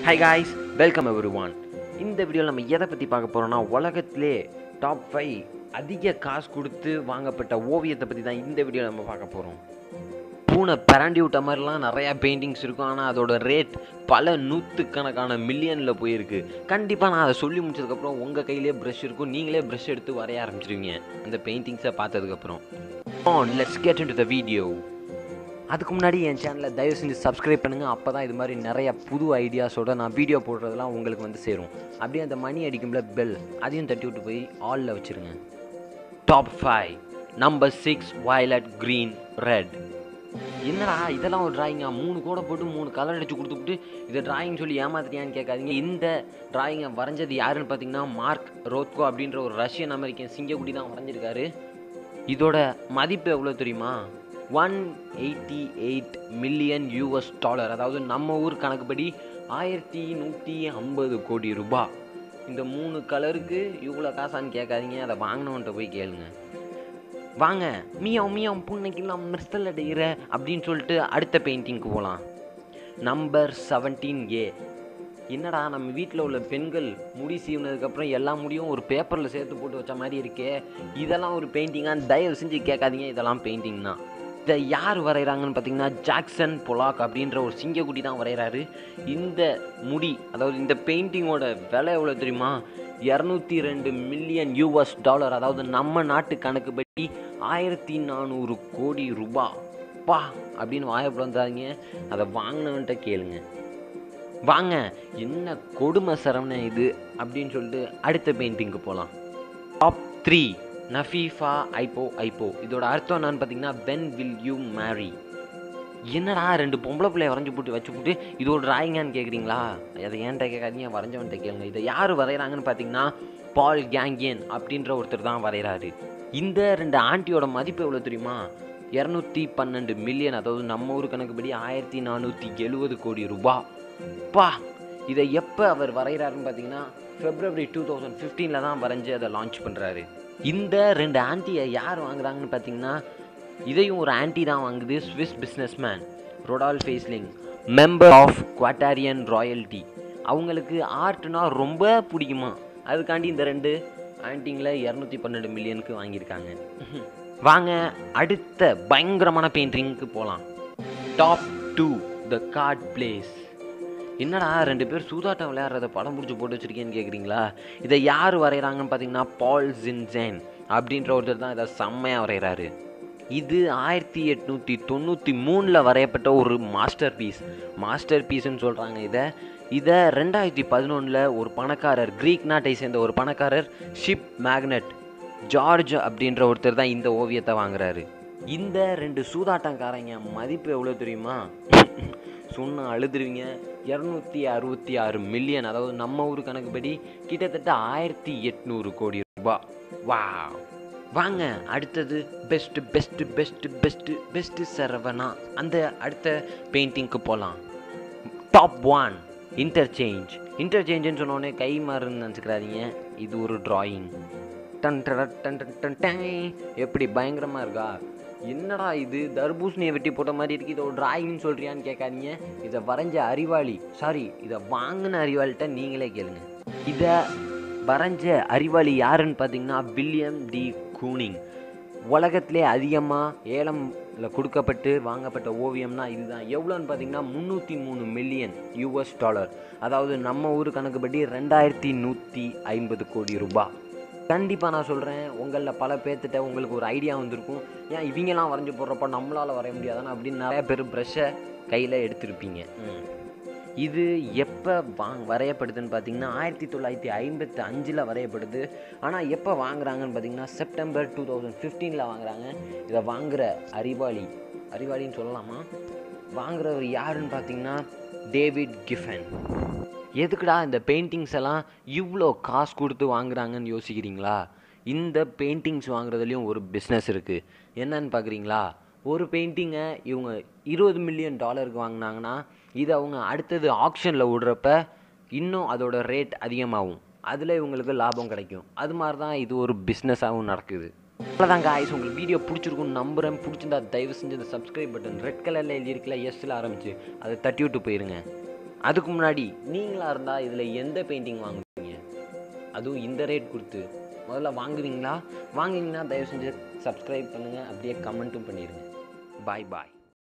High guys welcome everyone இந்த வீடியோவில் நம்ம எதை பற்றி பார்க்க போகிறோம்னா உலகத்திலே டாப் ஃபைவ் அதிக காசு கொடுத்து வாங்கப்பட்ட ஓவியத்தை பற்றி தான் இந்த வீடியோவில் நம்ம பார்க்க போகிறோம் பூனை பரண்டி விட்ட மாதிரிலாம் நிறையா பெயிண்டிங்ஸ் இருக்கும் ஆனால் அதோட ரேட் பல நூற்றுக்கணக்கான மில்லியனில் போயிருக்கு கண்டிப்பாக நான் அதை சொல்லி முடிச்சதுக்கப்புறம் உங்கள் கையிலே ப்ரஷ் இருக்கும் நீங்களே ப்ரஷ் எடுத்து வரைய ஆரம்பிச்சிருவீங்க அந்த பெயிண்டிங்ஸை பார்த்ததுக்கப்புறம் and let's get into the video அதுக்கு முன்னாடி என் சேனலை தயவு செஞ்சு சப்ஸ்கிரைப் பண்ணுங்கள் அப்போ தான் இது மாதிரி நிறைய புது ஐடியாஸோட நான் வீடியோ போடுறதெல்லாம் உங்களுக்கு வந்து சேரும் அப்படியே அந்த மணி அடிக்கும்ல பெல் அதையும் தட்டி விட்டு போய் ஆலில் வச்சுருங்க top five number six violet green red என்னடா இதெல்லாம் ஒரு டிராயிங்கா மூணு கோடை போட்டு மூணு கலர் அடிச்சு கொடுத்துட்டு இதை டிராயிங் சொல்லி ஏமாத்திட்டியான்னு கேட்காதீங்க இந்த டிராயிங்கை வரைஞ்சது யாருன்னு பார்த்தீங்கன்னா மார்க் ரோத்கோ அப்படின்ற ஒரு ரஷ்யன் அமெரிக்கன் சிங்கக்குடி தான் வரைஞ்சிருக்காரு இதோட மதிப்பு எவ்வளோ தெரியுமா one eighty eight million US dollar அதாவது நம்ம ஊர் கணக்குப்படி ஆயிரத்தி நூற்றி ஐம்பது கோடி ரூபாய் இந்த மூணு கலருக்கு இவ்வளோ காசான்னு கேட்காதீங்க அதை வாங்கினவன்ட்ட போய் கேளுங்க வாங்க மியாம் மியாம் புண்ணைக்கெல்லாம் மிர்சல் அடைகிற அப்படின்னு சொல்லிட்டு அடுத்த பெயிண்டிங்க்கு போகலாம் நம்பர் செவன்டீன் ஏ என்னடா நம்ம வீட்டில் உள்ள பெண்கள் முடி சீவுனதுக்கப்புறம் எல்லா முடியும் ஒரு பேப்பரில் சேர்த்து போட்டு வச்ச மாதிரி இருக்கே இதெல்லாம் ஒரு பெயிண்டிங்காக தயவு செஞ்சு கேட்காதீங்க இதெல்லாம் பெயிண்டிங் தான் இதை யார் வரைகிறாங்கன்னு பார்த்தீங்கன்னா ஜாக்சன் பொலாக் அப்படின்ற ஒரு சிங்கக்குட்டி தான் வரைகிறாரு இந்த முடி அதாவது இந்த பெயிண்டிங்கோட விலை எவ்வளோ தெரியுமா இரநூத்தி ரெண்டு மில்லியன் யூஎஸ் டாலர் அதாவது நம்ம நாட்டு கணக்குப்படி ஆயிரத்தி நானூறு கோடி ரூபா பா அப்படின்னு வாயப்படாதீங்க அதை வாங்கினவன்ட்ட கேளுங்க வாங்க என்ன கொடுமை சரவண இது அப்படின்னு சொல்லிட்டு அடுத்த பெயிண்டிங்க்கு போகலாம் டாப் த்ரீ நஃபீஃபா ஐப்போ ஐப்போ இதோட அர்த்தம் என்னன்னு பார்த்தீங்கன்னா வென் வில் யூ மேரி என்னடா ரெண்டு பொம்பளை பிள்ளைய வரைஞ்சி போட்டு வச்சு போட்டு இது ஒரு டிராயிங்கான்னு கேட்குறீங்களா அதை ஏன்ட்ட கேட்காதீங்க வரைஞ்சவன்ட்ட கேளுங்க இதை யார் வரைகிறாங்கன்னு பார்த்தீங்கன்னா பால் கேங்கியன் அப்படின்ற ஒருத்தர் தான் வரைகிறாரு இந்த ரெண்டு ஆண்டியோட மதிப்பு எவ்வளோ தெரியுமா இரநூத்தி பன்னெண்டு மில்லியன் அதாவது நம்ம ஊர் கணக்குப்படி ஆயிரத்தி நானூற்றி எழுபது கோடி ரூபா பா இதை எப்போ அவர் வரைகிறாருன்னு பார்த்தீங்கன்னா ஃபெப்ரவரி டூ தௌசண்ட் ஃபிஃப்டீனில் தான் வரைஞ்சி அதை லான்ச் பண்ணுறாரு இந்த ரெண்டு ஆன்ட்டியை யார் வாங்குறாங்கன்னு பார்த்தீங்கன்னா இதையும் ஒரு ஆன்ட்டி தான் வாங்குது ஸ்விஸ் பிஸ்னஸ்மேன் ரொடால் ஃபேஸ்லிங் மெம்பர் ஆஃப் குவாட்டாரியன் ராயல்ட்டி அவங்களுக்கு ஆர்ட்னா ரொம்ப பிடிக்குமா அதுக்காண்டி இந்த ரெண்டு ஆன்ட்டிங்களை இரநூத்தி பன்னெண்டு மில்லியனுக்கு வாங்கியிருக்காங்க வாங்க அடுத்த பயங்கரமான பெயிண்டிங்க்கு போகலாம் top two the card players என்னடா ரெண்டு பேர் சூதாட்டம் விளையாடுறத படம் பிடிச்சி போட்டு வச்சிருக்கேன்னு கேட்குறீங்களா இதை யார் வரைகிறாங்கன்னு பார்த்தீங்கன்னா பால் ஜின்ஜேன் அப்படின்ற ஒருத்தர் தான் இதை செம்மையாக வரைகிறாரு இது ஆயிரத்தி எட்நூற்றி தொண்ணூற்றி மூணில் வரையப்பட்ட ஒரு மாஸ்டர் பீஸ் மாஸ்டர் பீஸ்ன்னு சொல்கிறாங்க இதை இதை ரெண்டாயிரத்தி பதினொன்றில் ஒரு பணக்காரர் க்ரீக் நாட்டை சேர்ந்த ஒரு பணக்காரர் ஷிப் மேக்னட் ஜார்ஜ் அப்படின்ற ஒருத்தர் தான் இந்த ஓவியத்தை வாங்குறாரு இந்த ரெண்டு சூதாட்டக்காரங்க மதிப்பு எவ்வளோ தெரியுமா சொன்ன அழுதுருவீங்க இரநூத்தி அறுபத்தி ஆறு மில்லியன் அதாவது நம்ம ஊர் கணக்குப்படி கிட்டத்தட்ட ஆயிரத்தி எட்நூறு கோடி ரூபாய் வா வாங்க அடுத்தது best best best best best Saravana அந்த அடுத்த பெயிண்டிங்க்கு போகலாம் டாப் ஒன் இன்டர்சேஞ்ச் இன்டர்சேஞ்சுன்னு சொன்னோடனே கை மாறுன்னு நினச்சிக்கிறாதீங்க இது ஒரு டிராயிங் டன் டட டன் டன் டன் டேய். எப்படி பயங்கரமாக இருக்கா என்னடா இது தர்பூசணியை வெட்டி போட்ட மாதிரி இருக்கு இதை ஒரு டிராயிங்னு சொல்கிறியான்னு கேட்காதீங்க இதை வரைஞ்ச அறிவாளி சாரி இதை வாங்கின அறிவாளிகிட்ட நீங்களே கேளுங்க இதை வரைஞ்ச அறிவாளி யாருன்னு பார்த்தீங்கன்னா வில்லியம் டி கூனிங் உலகத்திலே அதிகமாக ஏலம்ல கொடுக்கப்பட்டு வாங்கப்பட்ட ஓவியம்னா இதுதான் எவ்வளோன்னு பார்த்தீங்கன்னா முந்நூற்றி மூணு மில்லியன் யூஎஸ் டாலர் அதாவது நம்ம ஊர் கணக்குப்படி ரெண்டாயிரத்தி நூற்றி ஐம்பது கோடி ரூபாய் கண்டிப்பாக நான் சொல்கிறேன் உங்களில் பல பேர்த்திட்ட உங்களுக்கு ஒரு ஐடியா வந்திருக்கும் ஏன் இவங்கெல்லாம் வரைஞ்சி போடுறப்ப நம்மளால் வரைய முடியாதானே அப்படின்னு நிறைய பேர் ப்ரெஷ்ஷை கையில் எடுத்திருப்பீங்க ம். இது எப்போ வாங் வரையப்படுதுன்னு பார்த்தீங்கன்னா ஆயிரத்தி தொள்ளாயிரத்தி ஐம்பத்தி அஞ்சில் வரையப்படுது ஆனால் எப்போ வாங்குறாங்கன்னு பார்த்தீங்கன்னா செப்டம்பர் டூ தௌசண்ட் ஃபிஃப்டீனில் வாங்குறாங்க இதை வாங்குற அறிவாளி அறிவாளின்னு சொல்லலாமா வாங்குறவர் யாருன்னு பார்த்தீங்கன்னா டேவிட் கிஃபன் எதுக்குடா இந்த பெயிண்டிங்ஸ் எல்லாம் இவ்வளோ காசு கொடுத்து வாங்குறாங்கன்னு யோசிக்கிறீங்களா இந்த பெயிண்டிங்ஸ் வாங்குறதுலேயும் ஒரு பிஸ்னஸ் இருக்குது என்னன்னு பார்க்குறீங்களா ஒரு பெயிண்டிங்கை இவங்க இருபது மில்லியன் டாலருக்கு வாங்கினாங்கன்னா இதை அவங்க அடுத்தது ஆக்ஷனில் விடுறப்ப இன்னும் அதோட ரேட் அதிகமாகும் அதில் இவங்களுக்கு லாபம் கிடைக்கும் அது மாதிரி தான் இது ஒரு பிஸ்னஸாகவும் நடக்குது அவ்வளோதான் காய்ஸ் உங்களுக்கு வீடியோ பிடிச்சிருக்குன்னு நம்புகிறேன் பிடிச்சிருந்தா தயவு செஞ்சு இந்த சப்ஸ்கிரைப் பட்டன் ரெட் கலரில் எழுதியிருக்கல எஸ்ஸில் ஆரம்பிச்சு அதை தட்டி விட்டு போயிருங்க அதுக்கு முன்னாடி நீங்களாக இருந்தால் இதில் எந்த பெயிண்டிங் வாங்குவீங்க அதுவும் இந்த ரேட் கொடுத்து முதல்ல வாங்குவீங்களா வாங்குவீங்கன்னா தயவு செஞ்சு சப்ஸ்கிரைப் பண்ணுங்கள் அப்படியே கமெண்ட்டும் பண்ணிடுங்க பாய் பாய்